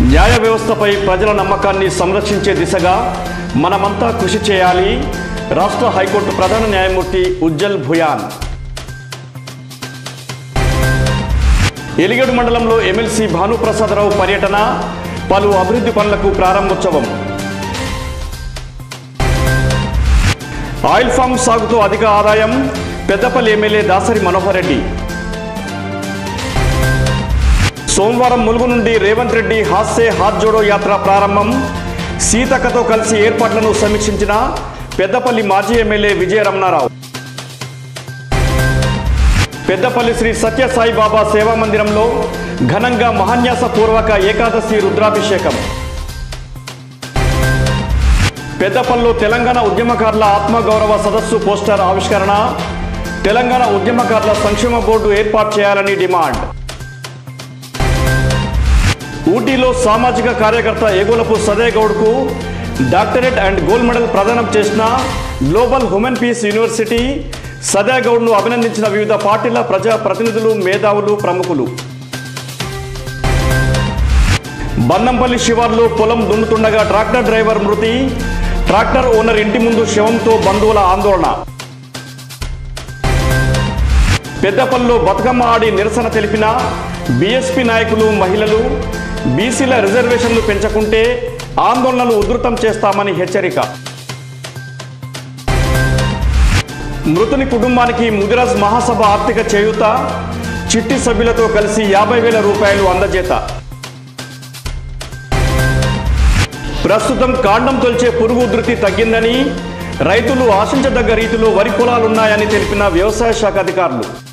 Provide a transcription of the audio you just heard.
న్యాయ వ్యవస్థపై ప్రజల నమ్మకాన్ని సంరక్షించే దిశగా మనమంతా కృషి చేయాలి రాష్ట్ర హైకోర్టు ప్రధాన న్యాయమూర్తి ఉజ్జల్ భుయాన్ ఎలిగడ్ మండలంలో ఎమ్మెల్సీ భానుప్రసాదరావు పర్యటన పలు అభివృద్ధి పనులకు ప్రారంభోత్సవం ఆయిల్ ఫామ్ సాగుతో అధిక ఆదాయం పెద్దపల్లి ఎమ్మెల్యే దాసరి మనోహర్ రెడ్డి సోమవారం ములుగు నుండి రేవంత్ రెడ్డి హాస్సే హాత్ జోడో యాత్ర ప్రారంభం సీతక్కతో కలిసి ఏర్పాట్లను సమీక్షించిన పెద్దపల్లి మాజీ ఎమ్మెల్యే విజయ రమణారావు పెద్దపల్లి శ్రీ సత్యసాయి బాబా సేవా మందిరంలో ఘనంగా మహాన్యాస పూర్వక ఏకాదశి రుద్రాభిషేకం పెద్దపల్లిలో తెలంగాణ ఉద్యమకారుల ఆత్మగౌరవ సదస్సు పోస్టర్ ఆవిష్కరణ తెలంగాణ ఉద్యమకారుల సంక్షేమ బోర్డు ఏర్పాటు చేయాలని డిమాండ్ ఊటీలో సామాజిక కార్యకర్త ఎగులపు సదయ్ గౌడ్కు డాక్టరేట్ అండ్ గోల్డ్ మెడల్ ప్రదానం చేసిన global human peace university Sadai గౌడ్ను అభినందించిన వివిధ పార్టీల ప్రజా ప్రతినిధులు మేధావులు ప్రముఖులు బన్నంపల్లి శివార్లో పొలం దున్నుతుండగా ట్రాక్టర్ డ్రైవర్ మృతి ట్రాక్టర్ ఓనర్ ఇంటి ముందు శవంతో బంధువుల ఆందోళన పెద్దపల్లిలో బతుకమ్మ ఆడి నిరసన తెలిపిన బీఎస్పీ నాయకులు మహిళలు బీసీల రిజర్వేషన్లు పెంచకుంటే ఆందోళనలు ఉధృతం చేస్తామని హెచ్చరిక మృతుని కుటుంబానికి ముదిరాజ్ మహాసభ ఆర్థిక చేయూత చిట్టి సభ్యులతో కలిసి యాభై వేల రూపాయలు అందజేత ప్రస్తుతం కాండం తొలిచే పురుగు ఉధృతి తగ్గిందని రైతులు ఆశించదగ్గ రీతిలో వరి పొలాలున్నాయని తెలిపిన వ్యవసాయ శాఖ అధికారులు